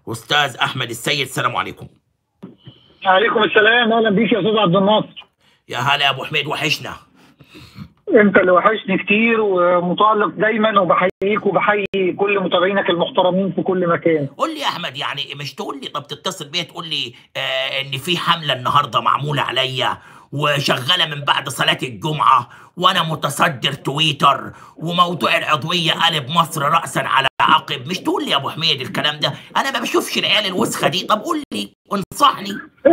استاذ احمد السيد السلام عليكم عليكم السلام اهلا بيك يا استاذ عبد الناصر يا هلا يا ابو حميد وحشنا انت اللي وحشني كتير ومتالق دايما وبحييك وبحيي كل متابعينك المحترمين في كل مكان قول لي يا احمد يعني مش تقول لي طب تتصل بيا تقول لي آه ان في حمله النهارده معموله عليا وشغاله من بعد صلاه الجمعه وانا متصدر تويتر وموضوع العضويه قلب مصر راسا على عقب مش تقول لي يا ابو حميد الكلام ده انا ما بشوفش العيال الوسخه دي طب قول لي انصحني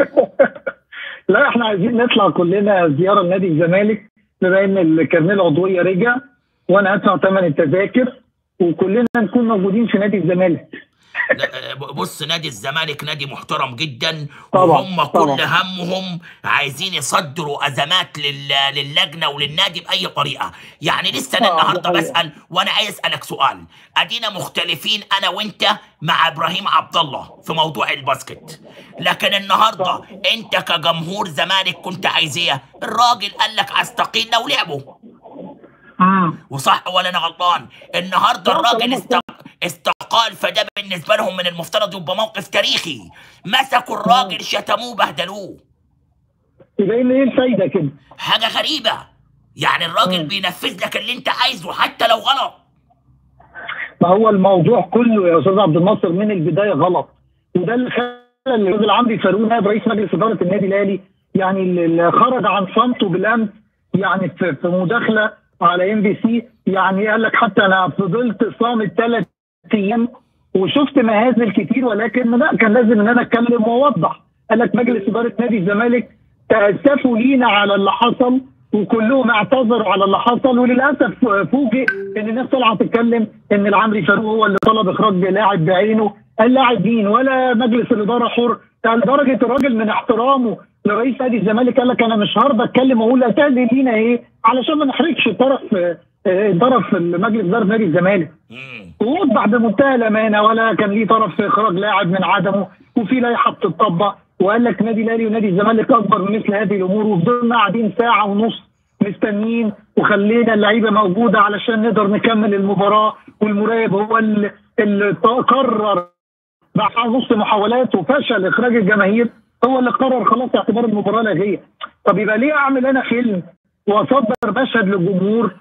لا احنا عايزين نطلع كلنا زياره لنادي الزمالك بما ان الكارنيه العضويه رجع وانا هدفع ثمن التذاكر وكلنا نكون موجودين في نادي الزمالك لا، بص نادي الزمالك نادي محترم جدا طبعاً، وهم طبعاً. كل همهم عايزين يصدروا ازمات لل- للجنه وللنادي باي طريقه يعني لسه انا آه، دي النهارده حقيقة. بسال وانا عايز اسالك سؤال ادينا مختلفين انا وانت مع ابراهيم عبد الله في موضوع الباسكت لكن النهارده انت كجمهور زمالك كنت عايز ايه الراجل قال لك استقيل لو لعبوا امم وصح ولا انا غلطان النهارده لا، الراجل طالما است... استقال فده بالنسبه لهم من المفترض يبقى موقف تاريخي مسكوا الراجل شتموه بهدلوه يبقى ان ايه الفايده كده حاجه غريبه يعني الراجل مم. بينفذ لك اللي انت عايزه حتى لو غلط ما هو الموضوع كله يا استاذ عبد الناصر من البدايه غلط وده اللي خلى الاستاذ عمرو فاروق نائب رئيس مجلس اداره النادي الاهلي يعني اللي خرج عن صمته بالامس يعني في في مداخله على ام بي سي يعني قال لك حتى انا فضلت صامت ثلاث ايام وشفت مهازل كتير ولكن لا كان لازم ان انا اتكلم واوضح قال لك مجلس اداره نادي الزمالك تاسفوا لينا على اللي حصل وكلهم اعتذروا على اللي حصل وللاسف فوجئ ان الناس طالعه تتكلم ان العمري فاروق هو اللي طلب اخراج لاعب بعينه اللاعب مين ولا مجلس الاداره حر ده لدرجه الراجل من احترامه لرئيس نادي الزمالك قال لك انا مش هرضى اتكلم واقول هتقل لينا ايه علشان ما نحرجش طرف آه، طرف مجلس اداره نادي الزمالك مم. ووضح بمنتهى الامانه ولا كان ليه طرف في اخراج لاعب من عدمه وفي لائحه بتطبق وقال لك نادي الاهلي ونادي الزمالك اكبر من مثل هذه الامور وفضلنا قاعدين ساعه ونص مستنيين وخلينا اللعيبه موجوده علشان نقدر نكمل المباراه والمراقب هو اللي اللي قرر بعد ساعة ونص محاولات وفشل اخراج الجماهير هو اللي قرر خلاص اعتبار المباراه لاغيه طب يبقى ليه اعمل انا فيلم واصدر مشهد للجمهور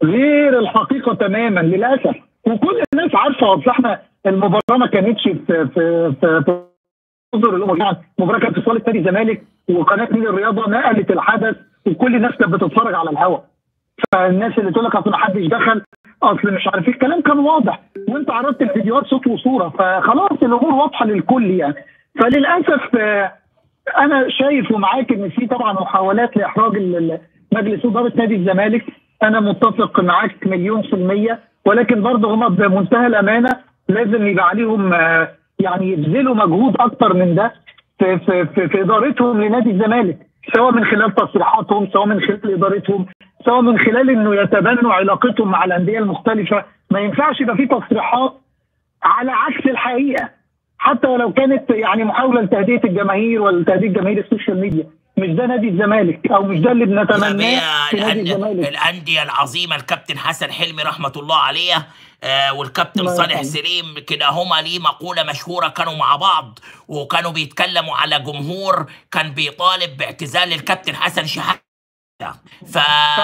غير الحقيقه تماما للاسف وكل الناس عارفه اصل احنا المباراه ما كانتش في في في, في انظر الامور يعني المباراه كانت في صاله نادي الزمالك وقناه نيل الرياضه نقلت الحدث وكل الناس كانت بتتفرج على الهواء فالناس اللي تقول لك اصل ما حدش دخل اصل مش عارف ايه الكلام كان واضح وانت عرضت الفيديوهات صوت وصوره فخلاص الامور واضحه للكل يعني فللاسف آه، انا شايف ومعاك ان في طبعا محاولات لاحراج ال- ال- مجلس اداره نادي الزمالك انا متفق معاك مليون في الميه ولكن برضه هم بمنتهى الامانه لازم يبقى عليهم آه، يعني يبذلوا مجهود اكتر من ده في, في, في, في ادارتهم لنادي الزمالك سواء من خلال تصريحاتهم سواء من خلال ادارتهم سواء من خلال انه يتبنوا علاقتهم مع الانديه المختلفه ما ينفعش يبقى في تصريحات على عكس الحقيقه حتى ولو كانت يعني محاوله لتهدئه الجماهير ولا تهدئه جماهير السوشيال ميديا مش ده نادي الزمالك او مش ده اللي بنتمناه في نادي الأن- الزمالك الانديه العظيمه الكابتن حسن حلمي رحمه الله عليه آه والكابتن الله صالح يرحمه. سليم كلاهما ليه مقوله مشهوره كانوا مع بعض وكانوا بيتكلموا على جمهور كان بيطالب باعتزال الكابتن حسن شحاته ف...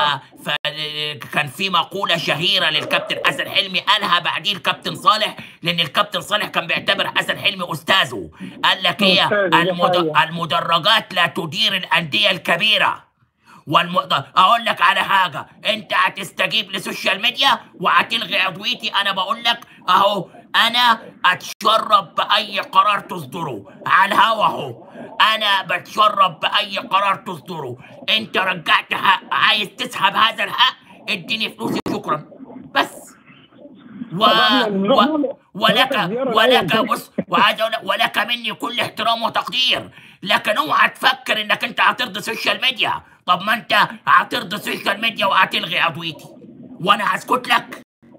ف كان في مقولة شهيرة للكابتن حسن حلمي قالها بعديه الكابتن صالح لأن الكابتن صالح كان بيعتبر حسن حلمي أستاذه قال لك إيه أستاذه، دي المد... حقيقة. المدرجات لا تدير الأندية الكبيرة والم... اقول لك على حاجه انت هتستجيب للسوشيال ميديا وهتلغي عضويتي انا بقول لك اهو انا اتشرف باي قرار تصدره على الهوا اهو انا بتشرف باي قرار تصدره انت رجعت حق عايز تسحب هذا الحق اديني فلوسي شكرا بس و... طبعاً و... نروح- ولك نروح الزيارة ولك الأول. بص وعايز اقول لك ولك مني كل احترام وتقدير لكن اوعى تفكر انك انت هترضي السوشيال ميديا طب ما انت هترضي السوشيال ميديا وهتلغي عضويتي وانا هسكت لك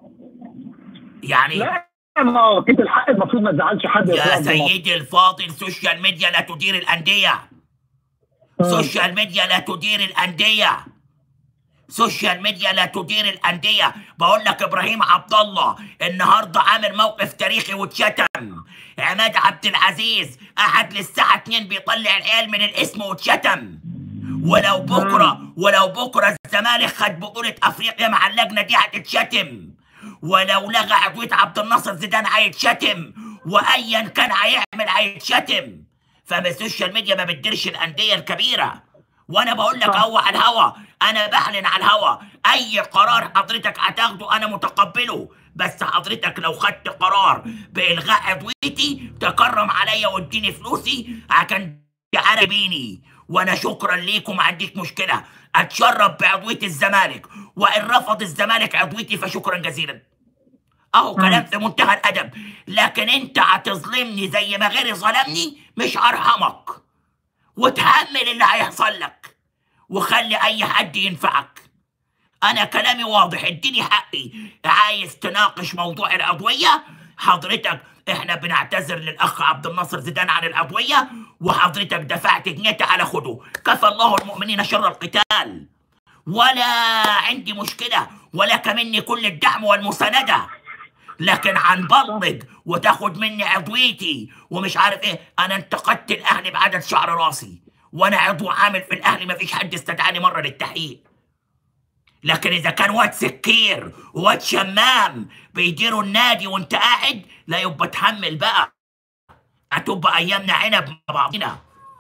يعني لا ما هو كده الحق المفروض ما تزعلش حد يا أستاذ عبد الناصر. سيدي الفاضل السوشيال ميديا لا تدير الانديه مم. سوشيال ميديا لا تدير الانديه سوشيال ميديا لا تدير الانديه بقول لك ابراهيم عبد الله النهارده عامل موقف تاريخي واتشتم عماد عبد العزيز قعد للساعة 2 بيطلع العيال من الاسم واتشتم ولو بكرة ولو بكرة الزمالك خد بطولة أفريقيا مع اللجنة دي هتتشتم ولو لغى عضوية عبد الناصر زيدان هيتشتم وأيا كان هيعمل هيتشتم فما السوشيال ميديا ما بتديرش الأندية الكبيرة وانا بقول لك صح. هو على الهوا انا بعلن على الهوا اي قرار حضرتك هتاخده انا متقبله بس حضرتك لو خدت قرار بالغاء عضويتي تكرم عليا واديني فلوسي عشان تعربيني وانا شكرا ليكم ما عنديش مشكله اتشرب بعضويه الزمالك وان رفض الزمالك عضويتي فشكرا جزيلا اهو كلام في منتهى الادب لكن انت هتظلمني زي ما غيري ظلمني مش هرحمك وتحمل اللي هيحصل لك وخلي اي حد ينفعك انا كلامي واضح اديني حقي عايز تناقش موضوع العضويه حضرتك احنا بنعتذر للاخ عبد الناصر زيدان عن العضويه وحضرتك دفعت جنيه تعالى خده كفى الله المؤمنين شر القتال ولا عندي مشكله ولك مني كل الدعم والمسانده لكن عن بلطج وتاخد مني عضويتي ومش عارف ايه انا انتقدت الاهلي بعدد شعر راسي وانا عضو عامل في الاهلي مفيش حد استدعاني مره للتحقيق لكن اذا كان واد سكير وواد شمام بيديروا النادي وانت قاعد لا يبقى تحمل بقى هتبقى ايامنا عنب مع بعضنا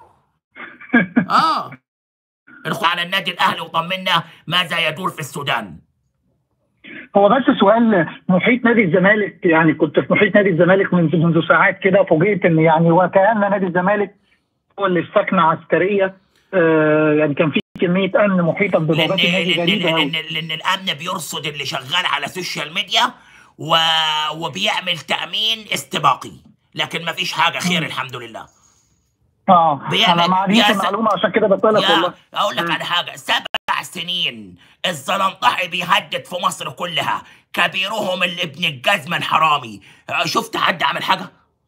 اه ادخل على النادي الاهلي وطمنا ماذا يدور في السودان هو بس سؤال محيط نادي الزمالك يعني كنت في محيط نادي الزمالك منذ منذ ساعات كده فوجئت ان يعني وكأن نادي الزمالك هو اللي في سكنه عسكريه آه يعني كان في كميه امن محيطه لان ببوابات النادي لان غريبه لان, أوي. لأن الامن بيرصد اللي شغال على السوشيال ميديا و... وبيعمل تامين استباقي لكن ما فيش حاجه خير الحمد لله اه بيعمل- انا ما عنديش يا س- المعلومه عشان كده بسالك يا والله اقول لك مم. على حاجه سبع سنين الزلنطحي بيهدد في مصر كلها كبيرهم اللي ابن الجزمه الحرامي شفت حد عمل حاجه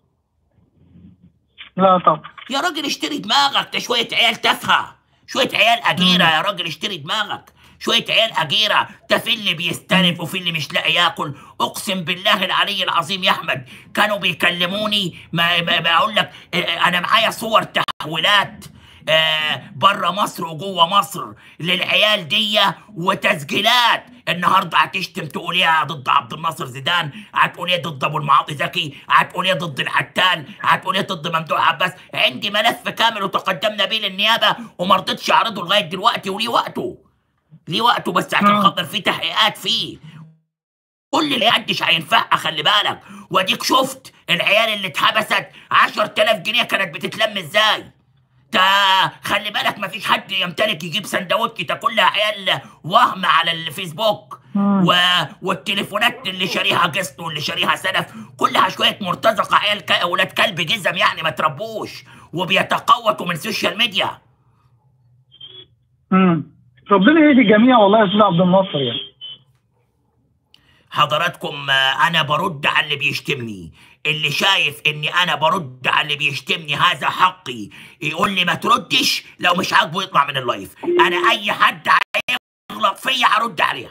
لا طب يا راجل اشتري دماغك ده شوية عيال تافهة شوية عيال أجيرة يا راجل اشتري دماغك شوية عيال أجيرة ده في اللي بيستلف وفي اللي مش لاقي ياكل أقسم بالله العلي العظيم يا أحمد كانوا بيكلموني ما, ما بقول لك اه، أنا معايا صور تحويلات آه بره مصر وجوه مصر للعيال دي وتسجيلات النهارده هتشتم تقول ايه ضد عبد الناصر زيدان هتقول ايه ضد ابو المعاطي زكي هتقول ايه ضد العتال هتقول ايه ضد ممدوح عباس عندي ملف كامل وتقدمنا بيه للنيابه وما رضيتش اعرضه لغايه دلوقتي وليه وقته ليه وقته بس عشان مم. خاطر في تحقيقات فيه كل اللي يعدش هينفعها خلي بالك واديك شفت العيال اللي اتحبست 10000 جنيه كانت بتتلم ازاي ده خلي بالك مفيش حد يمتلك يجيب سندوتش ده كلها عيال وهم على الفيسبوك مم. و... والتليفونات اللي شاريها قسط واللي شاريها سلف كلها شويه مرتزقه عيال ك... ولاد كلب جزم يعني ما تربوش وبيتقوتوا من السوشيال ميديا مم. ربنا يهدي الجميع والله يا استاذ عبد الناصر يعني حضراتكم آه، انا برد على اللي بيشتمني اللي شايف اني انا برد على اللي بيشتمني هذا حقي يقول لي ما تردش لو مش عاجبه يطلع من اللايف انا اي حد هيغلط فيا هرد عليه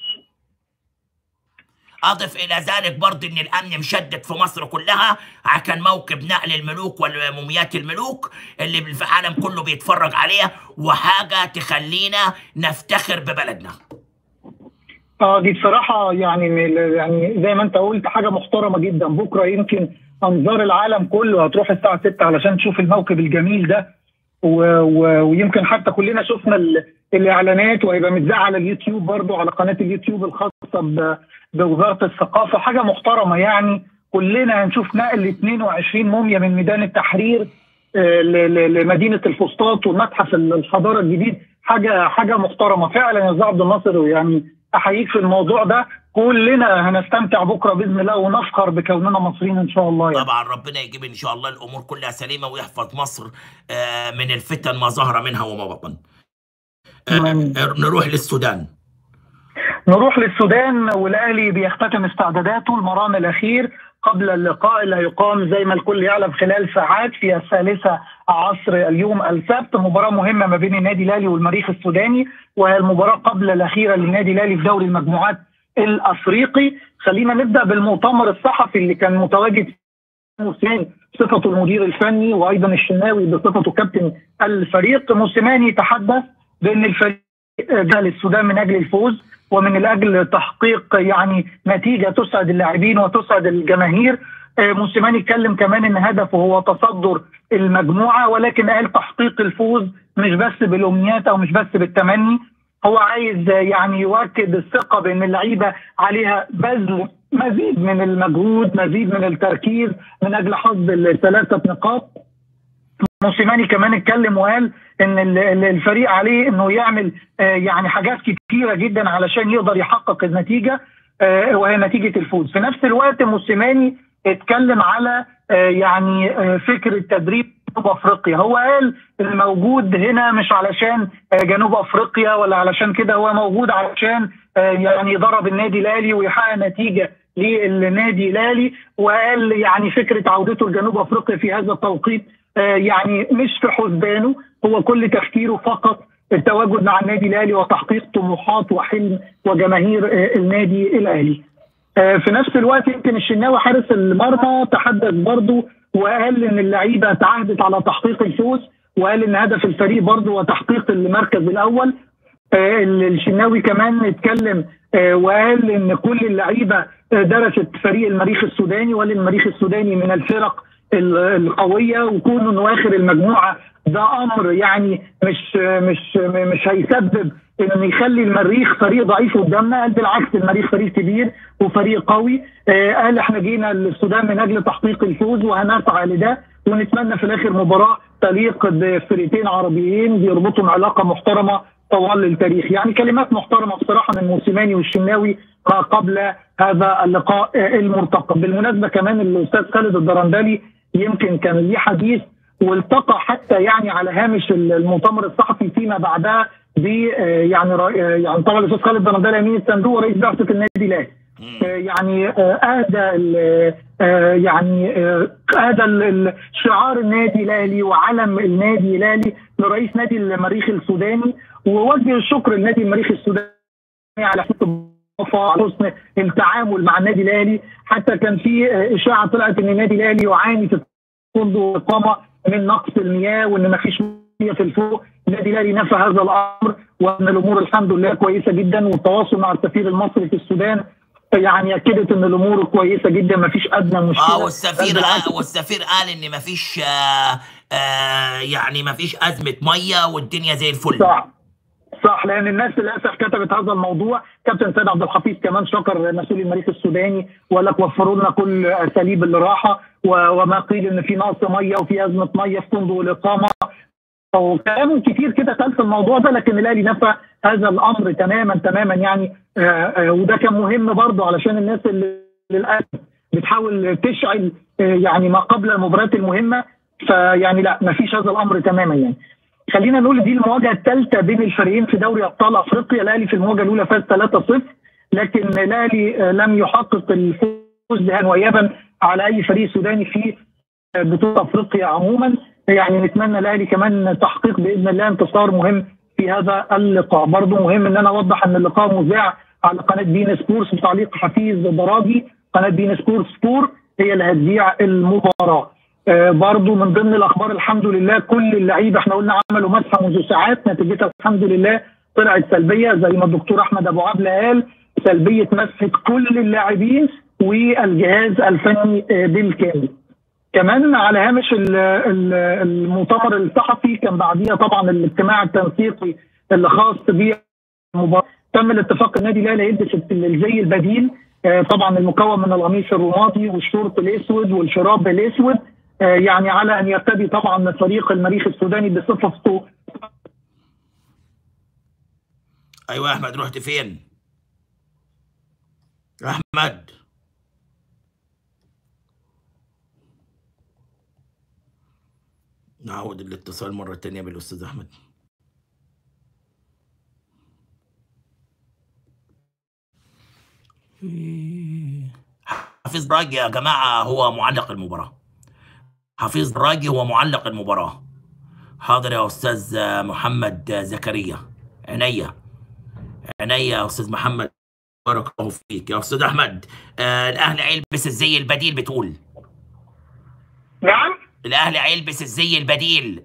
اضف الى ذلك برضه ان الامن مشدد في مصر كلها عشان موكب نقل الملوك والموميات الملوك اللي العالم كله بيتفرج عليها وحاجه تخلينا نفتخر ببلدنا اه دي بصراحة يعني من- يعني زي ما انت قلت حاجة محترمة جدا بكرة يمكن انظار العالم كله هتروح الساعة 6 علشان تشوف الموكب الجميل ده و و ويمكن حتى كلنا شفنا ال- الاعلانات وهيبقى متذاع على اليوتيوب برضو على قناة اليوتيوب الخاصة ب- بوزارة الثقافة حاجة محترمة يعني كلنا هنشوف نقل 22 موميا من ميدان التحرير آه، ل- ل- لمدينة الفسطاط والمتحف الحضارة الجديد حاجة حاجة محترمة فعلا يا أستاذ عبد الناصر يعني احييك في الموضوع ده كلنا هنستمتع بكره باذن الله ونفخر بكوننا مصريين ان شاء الله يعني. طبعا ربنا يجيب ان شاء الله الامور كلها سليمه ويحفظ مصر آه، من الفتن ما ظهر منها وما بطن آه، آمين. آه، نروح للسودان نروح للسودان والاهلي بيختتم استعداداته المران الاخير قبل اللقاء اللي هيقام زي ما الكل يعلم خلال ساعات في الثالثه عصر اليوم السبت مباراه مهمه ما بين النادي الاهلي والمريخ السوداني وهي المباراه قبل الاخيره للنادي الاهلي في دوري المجموعات الافريقي خلينا نبدا بالمؤتمر الصحفي اللي كان متواجد موسيماني بصفته المدير الفني وايضا الشناوي بصفته كابتن الفريق موسيماني تحدث بان الفريق جاء للسودان من اجل الفوز ومن اجل تحقيق يعني نتيجه تسعد اللاعبين وتسعد الجماهير موسيماني اتكلم كمان ان هدفه هو تصدر المجموعه ولكن قال تحقيق الفوز مش بس بالامنيات او مش بس بالتمني هو عايز يعني يؤكد الثقه بان اللعيبه عليها بذل مزيد من المجهود مزيد من التركيز من اجل حصد الثلاثه نقاط موسيماني كمان اتكلم وقال ان الفريق عليه انه يعمل يعني حاجات كتيره جدا علشان يقدر يحقق النتيجه وهي نتيجه الفوز في نفس الوقت موسيماني اتكلم على يعني فكره تدريب جنوب افريقيا هو قال الموجود هنا مش علشان جنوب افريقيا ولا علشان كده هو موجود علشان يعني يدرب النادي الاهلي ويحقق نتيجه للنادي الاهلي وقال يعني فكره عودته لجنوب افريقيا في هذا التوقيت يعني مش في حسبانه هو كل تفكيره فقط التواجد مع النادي الاهلي وتحقيق طموحات وحلم وجماهير النادي الاهلي. في نفس الوقت يمكن الشناوي حارس المرمى تحدث برضه وقال ان اللعيبه تعهدت على تحقيق الفوز وقال ان هدف الفريق برضه هو تحقيق المركز الاول الشناوي كمان اتكلم وقال ان كل اللعيبه درست فريق المريخ السوداني وقال المريخ السوداني من الفرق القويه وكونه انه اخر المجموعه ده امر يعني مش مش مش هيسبب انه يخلي المريخ فريق ضعيف قدامنا قال بالعكس المريخ فريق كبير وفريق قوي آه قال احنا جينا للسودان من اجل تحقيق الفوز وهنسعى لده ونتمنى في الاخر مباراه تليق بفريقين عربيين بيربطهم علاقه محترمه طوال التاريخ يعني كلمات محترمه بصراحه من موسيماني والشناوي ما قبل هذا اللقاء المرتقب بالمناسبه كمان الاستاذ خالد الدرندلي يمكن كان ليه حديث والتقى حتى يعني على هامش المؤتمر الصحفي فيما بعدها ب يعني يعني طبعا الاستاذ خالد الدرندلي امين الصندوق ورئيس بعثه النادي الاهلي يعني اهدى يعني اهدى شعار النادي الاهلي وعلم النادي الاهلي لرئيس نادي المريخ السوداني ووجه الشكر لنادي المريخ السوداني على حسن على حسن التعامل مع النادي الاهلي حتى كان في اشاعه طلعت ان النادي الاهلي يعاني في فندق اقامه من نقص المياه وان ما فيش مياه في الفوق النادي الاهلي نفى هذا الامر وان الامور الحمد لله كويسه جدا والتواصل مع السفير المصري في السودان يعني اكدت ان الامور كويسه جدا ما فيش ادنى مشكله اه والسفير آه والسفير قال ان ما فيش آه آه يعني ما فيش ازمه ميه والدنيا زي الفل صح صح لان الناس للاسف كتبت هذا الموضوع كابتن سيد عبد الحفيظ كمان شكر مسؤول المريخ السوداني وقال لك وفروا لنا كل اساليب الراحه وما قيل ان في نقص ميه وفي ازمه ميه في فندق الاقامه وكلام كتير كده قال في الموضوع ده لكن الاهلي نفى هذا الامر تماما تماما يعني آآ آآ وده كان مهم برضه علشان الناس اللي للاسف بتحاول تشعل يعني ما قبل المباريات المهمه فيعني لا ما فيش هذا الامر تماما يعني خلينا نقول دي المواجهه الثالثه بين الفريقين في دوري ابطال افريقيا الاهلي في المواجهه الاولى فاز 3-0 لكن الاهلي لم يحقق الفوز ذهابا وايابا على اي فريق سوداني في بطوله افريقيا عموما يعني نتمنى الاهلي كمان تحقيق باذن الله انتصار مهم في هذا اللقاء برضه مهم ان انا اوضح ان اللقاء مذاع على قناه بين سبورتس بتعليق حفيظ دراجي قناه بين سبورتس سبور هي اللي هتذيع المباراه آه برضو من ضمن الاخبار الحمد لله كل اللعيبه احنا قلنا عملوا مسحه منذ ساعات نتيجتها الحمد لله طلعت سلبيه زي ما الدكتور احمد ابو عبله قال سلبيه مسحه كل اللاعبين والجهاز الفني آه بالكامل. كمان على هامش المؤتمر الصحفي كان بعديها طبعا الاجتماع التنسيقي اللي خاص بالمباراه تم الاتفاق النادي الاهلي يلبس الزي البديل آه طبعا المكون من القميص الرمادي والشورت الاسود والشراب الاسود يعني على ان يرتدي طبعا فريق المريخ السوداني بصفته ايوه يا احمد رحت فين؟ احمد نعود الاتصال مرة تانية بالأستاذ أحمد حفيظ براجي يا جماعة هو معلق المباراة حفيظ براجي هو معلق المباراة حاضر يا أستاذ محمد زكريا عينيا عينيا يا أستاذ محمد بارك الله فيك يا أستاذ أحمد آه الأهلي هيلبس الزي البديل بتقول نعم الاهلي هيلبس الزي البديل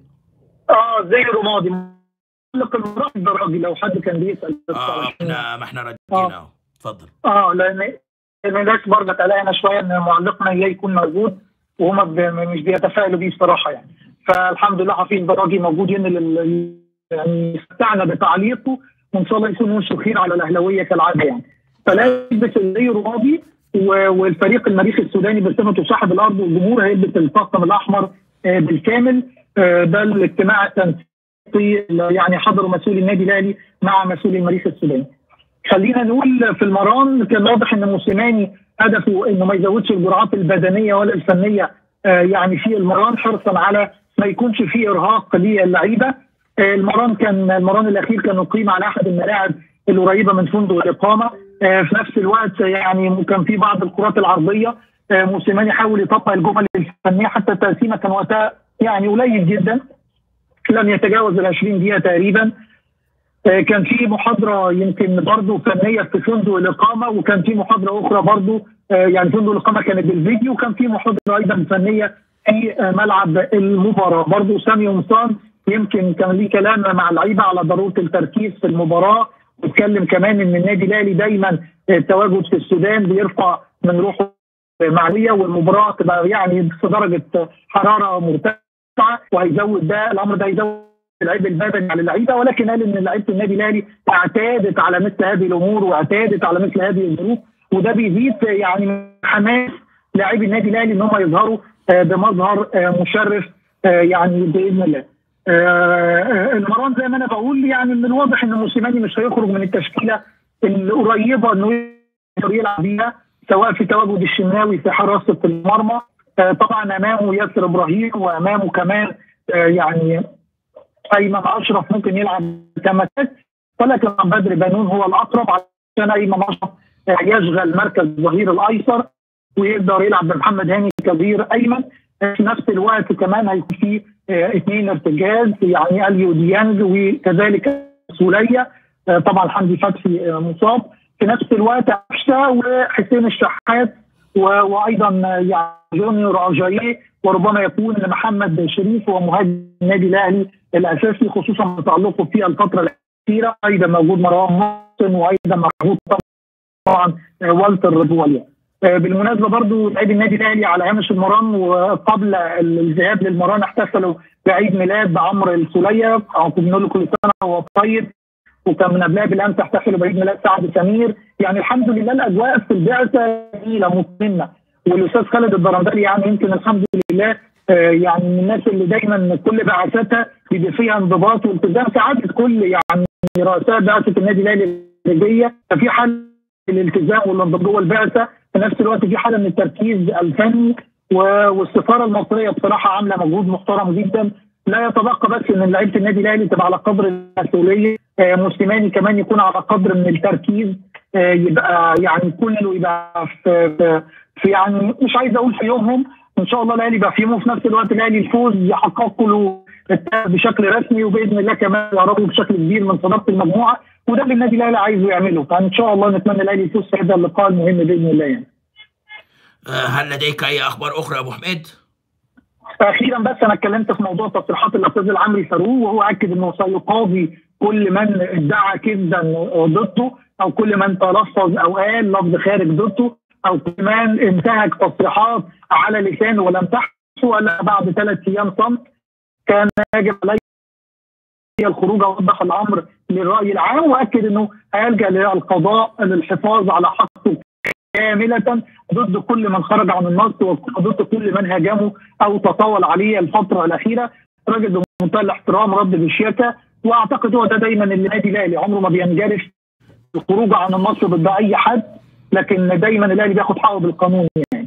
اه زي رمادي معلق المراد ده راجل لو حد كان بيسال بس اه علشان- احنا ما احنا ردينا اهو اتفضل اه لان لان الناس برضه قلقانه شويه ان معلقنا اياه يكون موجود وهما ب- مش بيتفائلوا بيه بصراحه يعني فالحمد لله حفيظ براجي موجود ينقل ال- يعني يستعنا بتعليقه وان شاء الله يكون وشه خير على الاهلاويه كالعاده يعني فلا يلبس زي رمادي و- والفريق المريخ السوداني بصفته صاحب الارض والجمهور هيلبس الطاقم الاحمر آه، بالكامل آه، ده الاجتماع التنسيقي اللي يعني حضره مسؤول النادي الاهلي مع مسؤول المريخ السوداني. خلينا نقول في المران كان واضح ان موسيماني هدفه انه ما يزودش الجرعات البدنيه ولا الفنيه آه، يعني في المران حرصا على ما يكونش فيه ارهاق للعيبه آه، المران كان المران الاخير كان اقيم على احد الملاعب القريبه من فندق الاقامه آه، في نفس الوقت يعني كان في بعض الكرات العرضيه آه، موسيماني حاول يطبق الجمل الفنيه حتى التقسيمه كان وقتها يعني قليل جدا لم يتجاوز ال 20 دقيقه تقريبا آه، كان في محاضره يمكن برضه فنيه في فندق الاقامه وكان في محاضره اخرى برضه آه، يعني فندق الاقامه كانت بالفيديو وكان في محاضره ايضا فنيه في آه، ملعب المباراه برضه سامي قمصان يمكن كان ليه كلام مع اللعيبه على ضروره التركيز في المباراه واتكلم كمان ان النادي الاهلي دايما آه، التواجد في السودان بيرفع من روحه معنويه والمباراه تبقى يعني في درجه حراره مرتفعه وهيزود ده الامر ده هيزود العيب البدني على اللعيبه ولكن قال ان لعيبه النادي الاهلي اعتادت على مثل هذه الامور واعتادت على مثل هذه الظروف وده بيزيد يعني من حماس لاعبي النادي الاهلي ان هم يظهروا آه، بمظهر آه، مشرف آه، يعني باذن الله. آه، آه، المران زي ما انا بقول يعني من الواضح ان موسيماني مش هيخرج من التشكيله القريبه انه يقدر يلعب بيها سواء في تواجد الشناوي في حراسه المرمى آه، طبعا امامه ياسر ابراهيم وامامه كمان آه، يعني ايمن اشرف ممكن يلعب كمساك ولكن بدر بنون هو الاقرب عشان ايمن اشرف آه، يشغل مركز الظهير الايسر ويقدر يلعب بمحمد هاني كظهير ايمن آه، في نفس الوقت كمان هيكون في آه، اثنين ارتجاز يعني اليو ديانج وكذلك سوليه آه، طبعا حمدي فتحي آه، مصاب في نفس الوقت عشا وحسين الشحات و- وايضا آه، يعني جونيور اجاييه وربما يكون محمد شريف هو مهاجم النادي الاهلي الاساسي خصوصا بتالقه في الفتره الاخيره ايضا موجود مروان محسن وايضا موجود طبعا آه، والتر بواليا آه، بالمناسبه برضو لاعبي النادي الاهلي على هامش المران وقبل الذهاب للمران احتفلوا بعيد ميلاد عمرو السوليه او بنقول له كل سنه وهو طيب وكان من قبلها بالامس احتفلوا بعيد ميلاد سعد سمير يعني الحمد لله الاجواء في البعثه جميله مطمئنه والاستاذ خالد الدرندلي يعني يمكن الحمد لله آه، يعني من الناس اللي دايما كل بعثاتها بيبقى فيها انضباط والتزام سعاده كل يعني رؤساء بعثه النادي الاهلي الخارجيه ففي حاله الالتزام والانضباط جوه البعثه في نفس الوقت في حاله من التركيز الفني و- والسفاره المصريه بصراحه عامله مجهود محترم جدا لا يتبقى بس ان لعيبه النادي الاهلي تبقى على قدر المسؤوليه آه، موسيماني كمان يكون على قدر من التركيز آه، يبقى يعني كله يبقى في, في, في يعني مش عايز اقول في يومهم ان شاء الله الاهلي يبقى في يومه في نفس الوقت الاهلي الفوز يحقق له التأهل بشكل رسمي وباذن الله كمان يقربوا بشكل كبير من صداره المجموعه وده اللي النادي الاهلي عايزه يعمله فان شاء الله نتمنى الاهلي يفوز في هذا اللقاء المهم باذن الله يعني. آه، هل لديك اي اخبار اخرى يا ابو حميد؟ اخيرا بس انا اتكلمت في موضوع تصريحات الاستاذ العمري فاروق وهو اكد انه سيقاضي كل من ادعى كذبا ضده او كل من تلفظ او قال لفظ خارج ضده او كل من انتهك تصريحات على لسانه ولم تحدث الا بعد ثلاث ايام صمت كان يجب عليه الخروج اوضح الامر للراي العام واكد انه هيلجا للقضاء للحفاظ على حقه كاملة ضد كل من خرج عن النص وضد كل من هاجمه أو تطاول عليه الفترة الأخيرة راجل بمنتهى الاحترام رد بشياكة وأعتقد هو ده دايما اللي النادي الأهلي عمره ما بينجرف الخروج عن النص ضد أي حد لكن دايما الأهلي بياخد حقه بالقانون يعني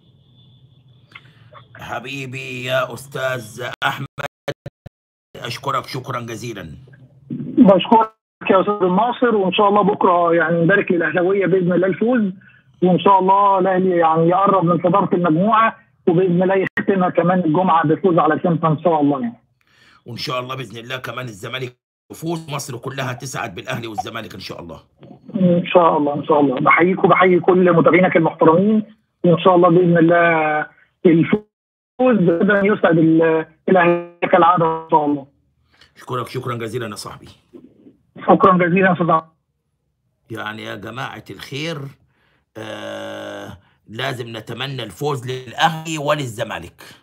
حبيبي يا استاذ احمد اشكرك شكرا جزيلا بشكرك يا أستاذ الناصر وإن شاء الله بكرة يعني نبارك للأهلاوية بإذن الله الفوز وإن شاء الله الأهلي يعني يقرب من صدارة المجموعة وبإذن الله يختمها كمان الجمعة بفوز على سيمبا إن شاء الله يعني. وان شاء الله باذن الله كمان الزمالك يفوز مصر كلها تسعد بالاهلي والزمالك ان شاء الله ان شاء الله ان شاء الله بحييك وبحيي كل متابعينك المحترمين وان شاء الله باذن الله الفوز غدا يسعد ال- الاهلي كالعاده ان شاء الله اشكرك شكرا جزيلا يا صاحبي شكرا جزيلا استاذ عمرو. يعني يا جماعة الخير آه لازم نتمنى الفوز للأهلي وللزمالك